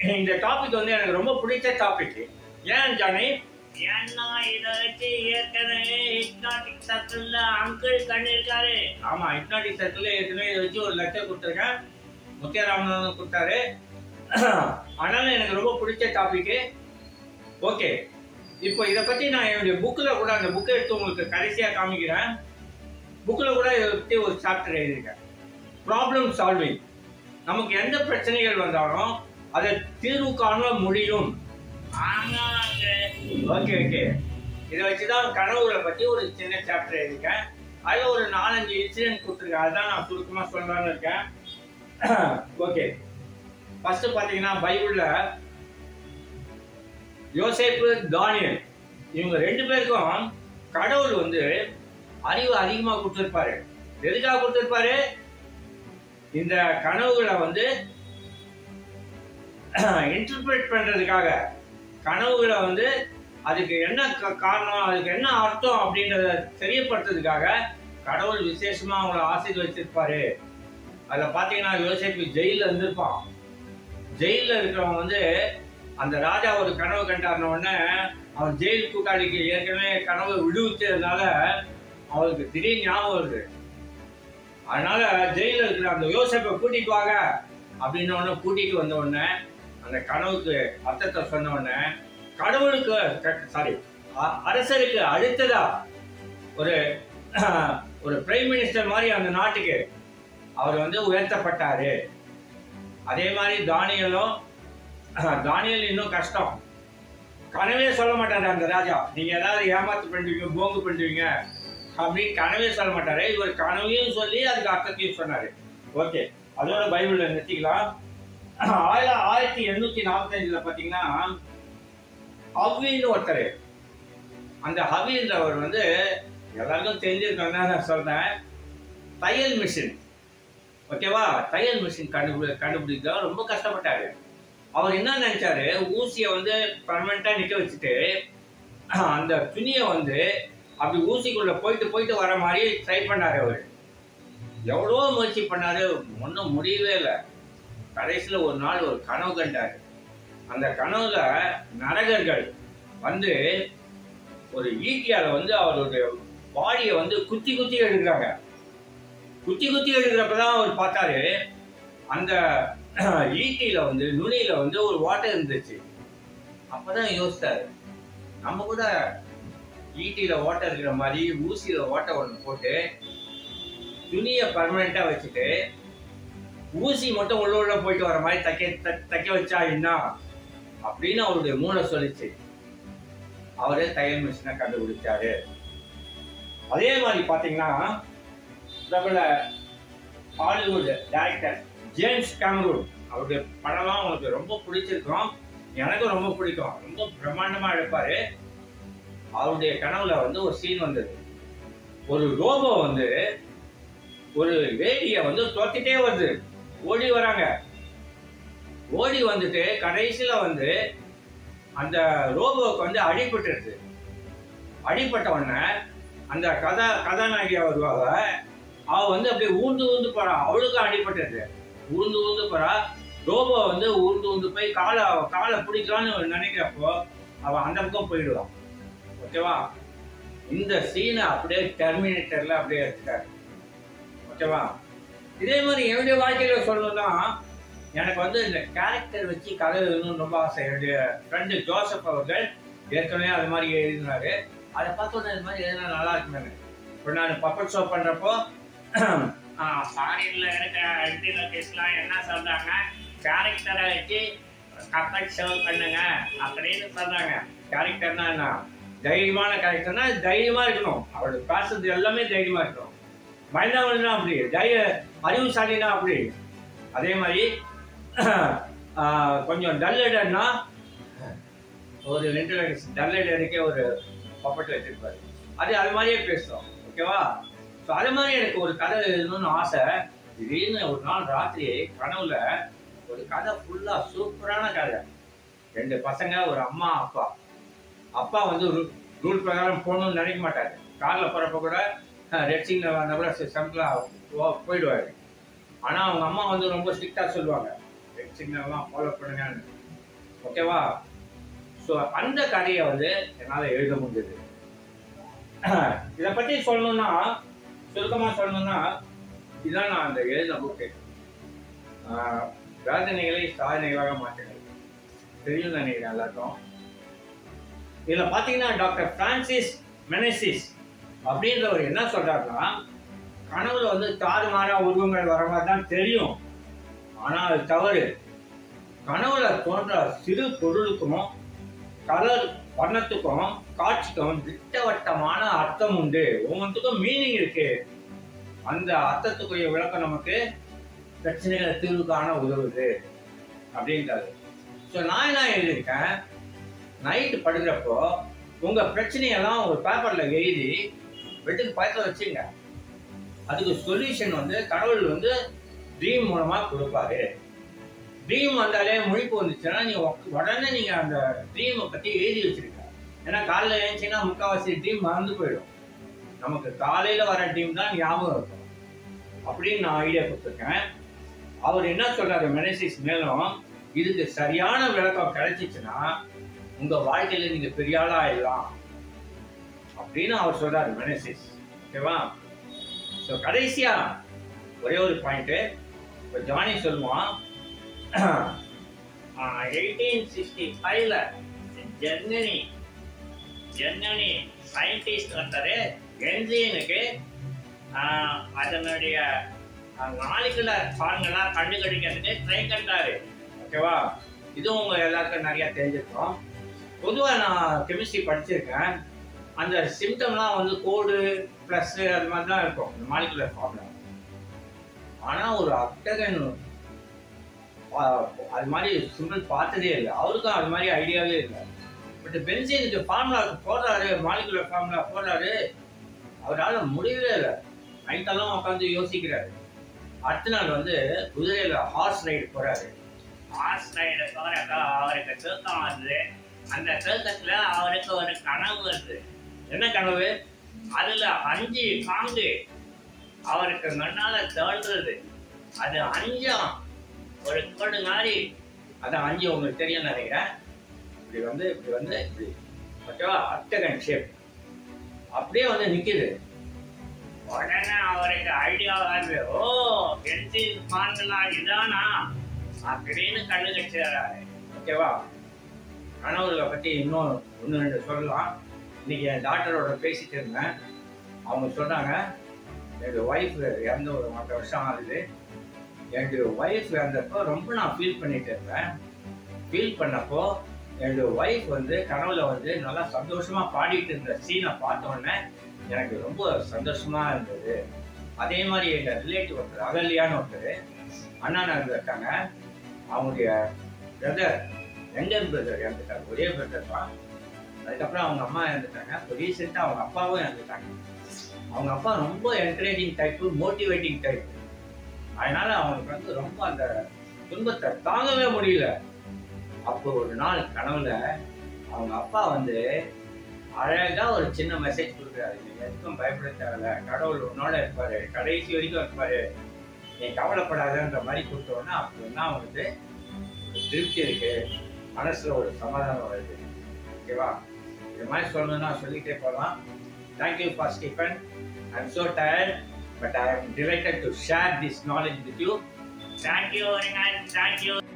இந்த டாபிக் வந்து எனக்கு ரொம்ப பிடிச்ச டாபிக் ஏன் ஜானி ஏன்னா இதை வச்சு ஏற்கனவே ஹிப்னாட்டிக் சர்க்கிள்ல அங்கிள் கண்ணிருக்காரு ஆமா ஹிப்னாட்டிக் சர்க்கிள் ஏற்கனவே இதை வச்சு ஒரு லெக்சர் கொடுத்துருக்கேன் முத்தியாராமன் கொடுத்தாரு அதனால எனக்கு ரொம்ப பிடிச்ச டாபிக் ஓகே இப்போ இதை பத்தி நான் என்னுடைய புக்கில் கூட அந்த புக்கை எடுத்து உங்களுக்கு கடைசியாக காமிக்கிறேன் புக்கில் கூட இதை பற்றி ஒரு சாப்டர் எழுதியிருக்கேன் ப்ராப்ளம் சால்விங் நமக்கு எந்த பிரச்சனைகள் வந்தாலும் அதை தீர்வு காண முடியும் ஆமா அங்கிள் ஓகே ஓகே இதை வச்சு தான் கனவுகளை பற்றி ஒரு சின்ன சாப்டர் எழுதியிருக்கேன் அதில் ஒரு நாலஞ்சு இன்சிடென்ட் கொடுத்துருக்கேன் அதுதான் நான் சுருக்கமாக சொல்லலாம்னு இருக்கேன் ஓகே ஃபர்ஸ்ட் பார்த்தீங்கன்னா பைபிளில் யோசேப்பு தானியல் இவங்க ரெண்டு பேருக்கும் கடவுள் வந்து அறிவு அதிகமாக கொடுத்துருப்பாரு எதுக்காக கொடுத்துருப்பாரு இந்த கனவுகளை வந்து இன்டர்பிரேட் பண்றதுக்காக கனவுகளை வந்து அதுக்கு என்ன க- காரணம் அதுக்கு என்ன அர்த்தம் அப்படின்றத தெரியப்படுத்துறதுக்காக கடவுள் விசேஷமா அவங்கள ஆசீர்வச்சிருப்பாரு அதில் பார்த்தீங்கன்னா யோசிப்பு ஜெயிலில் இருந்திருப்பான் ஜெயிலில் இருக்கிறவங்க வந்து அந்த ராஜா ஒரு கனவு கண்டாருன உடனே அவன் ஜெயில் கூட்டாளிக்கு ஏற்கனவே கனவை விடுவிச்சதுனால அவருக்கு திடீர் ஞாபகம் வருது அதனால ஜெயிலில் இருக்கிற அந்த யோசப்பை கூட்டிட்டு வாங்க அப்படின்ன உடனே கூட்டிட்டு வந்த உடனே அந்த கனவுக்கு அர்த்தத்தை சொன்ன உடனே கடவுளுக்கு சாரி அரசருக்கு அடுத்ததா ஒரு ஒரு பிரைம் மினிஸ்டர் மாதிரி அந்த நாட்டுக்கு அவர் வந்து உயர்த்தப்பட்டாரு அதே மாதிரி தானியலும் தானியல் இன்னும் கஷ்டம் கனவே சொல்ல மாட்டாரு அந்த ராஜா நீங்க ஏதாவது ஏமாத்து பண்ணுவீங்க போங்கு பண்ணுவீங்க அப்படின்னு கனவே சொல்ல மாட்டாரு இவர் கனவையும் சொல்லி அதுக்கு அர்த்தத்தையும் சொன்னாரு ஓகே அதோட பைபிள்ல நிறுத்திக்கலாம் ஆயிர ஆயிரத்தி எண்ணூத்தி நாற்பத்தஞ்சுல பாத்தீங்கன்னா ஹவின்னு ஒருத்தர் அந்த ஹவின்றவர் வந்து எல்லாருக்கும் தெரிஞ்சிருக்காங்க நான் சொல்றேன் தையல் மிஷின் ஓகேவா தையல் மிஷின் கண்டுபிடி கண்டுபிடிக்க ரொம்ப கஷ்டப்பட்டாரு அவர் என்ன நினைச்சாரு ஊசியை வந்து பர்மனண்டா நிக்க வச்சுட்டு அந்த துணியை வந்து அப்படி ஊசிக்குள்ள போயிட்டு போயிட்டு வர மாதிரி ட்ரை பண்ணாரு அவர் எவ்வளோ முயற்சி பண்ணாரு ஒன்றும் முடியவே இல்லை கடைசியில ஒரு நாள் ஒரு கனவு கண்டாரு அந்த கனவுல நரகர்கள் வந்து ஒரு ஈட்டியால வந்து அவருடைய பாடியை வந்து குத்தி குத்தி எடுக்கிறாங்க குத்தி குத்தி எடுக்கிறப்பதான் அவர் பார்த்தாரு அந்த ஈட்டியில வந்து நுனியில வந்து ஒரு வாட்டர் இருந்துச்சு அப்பதான் யோசித்தாரு நம்ம கூட ஈட்டியில ஓட்டை இருக்கிற மாதிரி ஊசியில ஓட்டை ஒன்று போட்டு துணியை பர்மனெண்டா வச்சுட்டு ஊசி மட்டும் உள்ள உள்ள போயிட்டு வர மாதிரி தைக்க த- தைக்க வச்சா என்ன அப்படின்னு அவருடைய மூளை சொல்லிச்சு அவரே தையல் மிஷினை கண்டுபிடிச்சாரு அதே மாதிரி பாத்தீங்கன்னா பிரபல ஹாலிவுட் டைரக்டர் ஜேம்ஸ் கேமரூன் அவருடைய படம்லாம் உங்களுக்கு ரொம்ப பிடிச்சிருக்கும் எனக்கும் ரொம்ப பிடிக்கும் ரொம்ப பிரம்மாண்டமா எடுப்பாரு அவருடைய கனவுல வந்து ஒரு சீன் வந்தது ஒரு ரோபோ வந்து ஒரு லேடிய வந்து தொத்திட்டே வருது ஓடி வராங்க ஓடி வந்துட்டு கடைசியில வந்து அந்த ரோபோவுக்கு வந்து அடிபட்டுருது அடிபட்ட உடனே அந்த கதா கதாநாயகியா வருவாங்க அவ வந்து அப்படியே ஊந்து ஊந்து போறா அவளுக்கும் அடிபட்டுருது ஊந்து ஊந்து போறா ரோபோ வந்து ஊந்து ஊந்து போய் காலை காலை பிடிக்கலான்னு நினைக்கிறப்போ அவ அந்த பக்கம் போயிடுவான் ஓகேவா இந்த சீனை அப்படியே டெர்மினேட்டர்ல அப்படியே எடுத்துட்டாரு ஓகேவா இதே மாதிரி என்னுடைய வாழ்க்கையில சொல்லணும்னா எனக்கு வந்து இந்த கேரக்டர் வச்சு கதை எழுதணும்னு ரொம்ப ஆசை என்னுடைய ஃப்ரெண்டு ஜோசப் அவர்கள் ஏற்கனவே அது மாதிரி எழுதினாரு அதை பார்த்து உடனே இது மாதிரி எழுதினா நல்லா இருக்குமே இப்போ நான் பப்பட் ஷோ பண்றப்போ ஃபாரின்ல இருக்க இன்டர்நெட்ஸ்லாம் என்ன சொல்றாங்க கேரக்டரை வச்சு கப்பட் ஷோ பண்ணுங்க அப்படின்னு சொல்றாங்க கேரக்டர்னா என்ன தைரியமான கேரக்டர்னா தைரியமா இருக்கணும் அவரோட பேசுறது எல்லாமே தைரியமா இருக்கணும் பயந்தவனா அப்படி தைரிய அறிவுசாலினா அப்படி அதே மாதிரி ஆஹ், கொஞ்சம் டல்லடன்னா ஒரு இன்டர்நெட் டல்லடனுக்கே ஒரு பப்பட் வச்சிருப்பாரு அது அது மாதிரியே பேசும் ஓகேவா ஸோ அது மாதிரி எனக்கு ஒரு கதை எழுதணும்னு ஆசை திடீர்னு ஒரு நாள் ராத்திரி கனவுல ஒரு கதை ஃபுல்லா சூப்பரான கதை ரெண்டு பசங்க ஒரு அம்மா அப்பா அப்பா வந்து ரூல் பிரகாரம் போகணும்னு நினைக்க மாட்டாரு கார்ல போறப்ப கூட ரெட் சிக்னல் வந்தா கூட சிம்பிளா போயிடுவாரு ஆனா அவங்க அம்மா வந்து ரொம்ப ஸ்ட்ரிக்டா சொல்லுவாங்க ரெட் சிக்னல்லாம் ஃபாலோ பண்ணுங்கன்னு ஓகேவா ஸோ அந்த கதையை வந்து என்னால் எழுத முடிஞ்சது இதை பற்றி சொல்லணும்னா சுருக்கமாக சொல்லணும்னா இதுதான் நான் அந்த எழுதின புக்கு வேதனைகளை சாதனைகளாக மாற்றினது தெரியும் நினைக்கிறேன் எல்லாருக்கும் இதில் பார்த்தீங்கன்னா டாக்டர் பிரான்சிஸ் மெனசிஸ் அப்படின்றவர் என்ன சொல்றாருன்னா கனவுல வந்து தாறுமாறா உருவங்கள் வர மாதிரி தான் தெரியும் ஆனால் அது தவறு கனவுல தோன்ற சிறு பொருளுக்கும் கலர் வர்ணத்துக்கும் காட்சிக்கும் திட்டவட்டமான அர்த்தம் உண்டு ஒவ்வொன்றுக்கும் மீனிங் இருக்கு அந்த அர்த்தத்துக்குரிய விளக்கம் நமக்கு பிரச்சனைகளை தீர்வு காண உதவுது அப்படின்றாரு ஸோ நான் என்ன எழுதியிருக்கேன் நைட்டு படுக்கிறப்போ உங்க பிரச்சனையெல்லாம் ஒரு பேப்பர்ல எழுதி பெட்டுக்கு பக்கத்தில் வச்சுங்க அதுக்கு சொல்யூஷன் வந்து கடவுள் வந்து ட்ரீம் மூலமா கொடுப்பாரு ட்ரீம் வந்தாலே முழிப்பு வந்துச்சுன்னா நீங்க உக்க- உடனே நீங்க அந்த ட்ரீமை பத்தி எழுதி வச்சிருக்க ஏன்னா காலைல எழுந்துச்சுன்னா முக்கால்வாசி ட்ரீம் மறந்து போயிடும் நமக்கு காலையில வர ட்ரீம் தான் ஞாபகம் இருக்கும் அப்படின்னு நான் ஐடியா கொடுத்துருக்கேன் அவர் என்ன சொல்றாரு மெனசிஸ் மேலும் இதுக்கு சரியான விளக்கம் கிடைச்சிச்சுன்னா உங்க வாழ்க்கையில நீங்க பெரிய ஆளா ஆயிடலாம் அப்படின்னு அவர் சொல்றாரு மெனசிஸ் ஓகேவா ஸோ கடைசியா ஒரே ஒரு பாயிண்ட் இப்போ ஜானி சொல்லுவான் எயிட்டீன் சிக்ஸ்டி ஃபைவ்ல ஜெர்மனி ஜெர்மனி சயின்டிஸ்ட் ஒருத்தர் என்ஜினுக்கு அதனுடைய மாலிகுலர் ஃபார்முலா கண்டுபிடிக்கிறதுக்கு ட்ரை கண்டாரு ஓகேவா இதுவும் உங்க எல்லாருக்கும் நிறைய தெரிஞ்சிருக்கும் பொதுவாக நான் கெமிஸ்ட்ரி படிச்சிருக்கேன் அந்த சிம்டம்லாம் வந்து கோடு ப்ளஸ் அது மாதிரி தான் இருக்கும் இந்த மாலிகுலர் ஃபார்முலா ஆனால் ஒரு அக்டகன் அது மாதிரி சிம்பிள் பார்த்ததே இல்லை அவருக்கும் அது மாதிரி ஐடியாவே இல்லை பட் பென்சினுக்கு ஃபார்முலா போடுறாரு மாலிகுலர் ஃபார்முலா போடுறாரு அவரால் முடியவே இல்லை நைட்டெல்லாம் உட்காந்து யோசிக்கிறாரு அடுத்த நாள் வந்து குதிரையில் ஹார்ஸ் ரைடு போறாரு ஹார்ஸ் ரைடு போறப்ப அவருக்கு தூக்கம் வருது அந்த தூக்கத்துல அவருக்கு ஒரு கனவு வருது என்ன கனவு அதுல அஞ்சு பாம்பு அவருக்கு முன்னால தோன்றுறது அது அஞ்சும் ஒரு கோடு மாதிரி அதான் அஞ்சு உங்களுக்கு தெரியும் நினைக்கிறேன் இப்படி வந்து இப்படி வந்து இப்படி ஓகேவா அக்டகன் ஷேப் அப்படியே வந்து நிக்குது உடனே அவருக்கு ஐடியா வருது ஓ பென்சில் ஃபார்முலா இதானா அப்படின்னு கண்ணு கட்டிடுறாரு ஓகேவா கனவுகளை பற்றி இன்னும் ஒன்று ரெண்டு சொல்லலாம் இன்னைக்கு என் டாக்டரோட பேசிட்டு இருந்தேன் அவங்க சொன்னாங்க என்னோட ஒய்ஃப் இறந்து ஒரு மற்ற வருஷம் ஆகுது என்னுடைய ஒய்ஃப் இறந்தப்போ ரொம்ப நான் ஃபீல் பண்ணிட்டு இருந்தேன் ஃபீல் பண்ணப்போ என்னுடைய ஒய்ஃப் வந்து கனவுல வந்து நல்லா சந்தோஷமா பாடிட்டு இருந்த சீனை பார்த்த உடனே எனக்கு ரொம்ப சந்தோஷமா இருந்தது அதே மாதிரி எங்க ரிலேட்டிவ் ஒருத்தர் அகல்யான்னு ஒருத்தர் அண்ணா நகர்ல இருக்காங்க அவங்களுடைய பிரதர் யங்கர் பிரதர் இறந்துட்டாங்க ஒரே பிரதர் தான் அதுக்கப்புறம் அவங்க அம்மா இறந்துட்டாங்க இப்போ ரீசெண்டாக அவங்க அப்பாவும் இறந்துட்டாங்க அவங்க அப்பா ரொம்ப என்கரேஜிங் டைப்பு மோட்டிவேட்டிங் டைப் அதனால அவங்களுக்கு வந்து ரொம்ப அந்த துன்பத்தை தாங்கவே முடியல அப்போ ஒரு நாள் கனவுல அவங்க அப்பா வந்து அழகா ஒரு சின்ன மெசேஜ் கொடுக்குறாரு நீங்க எதுக்கும் பயப்பட தேவையில்ல கடவுள் உன்னோட இருப்பாரு கடைசி வரைக்கும் இருப்பாரு நீ கவலைப்படாதன்ற மாதிரி கொடுத்தோன்னா அப்படின்னா அவங்களுக்கு ஒரு திருப்தி இருக்கு மனசுல ஒரு சமாதானம் வருது ஓகேவா இது மாதிரி சொல்லணும்னா சொல்லிட்டே போகலாம் thank you for Stephen I am so tired but I am delighted to share this knowledge with you thank you thank you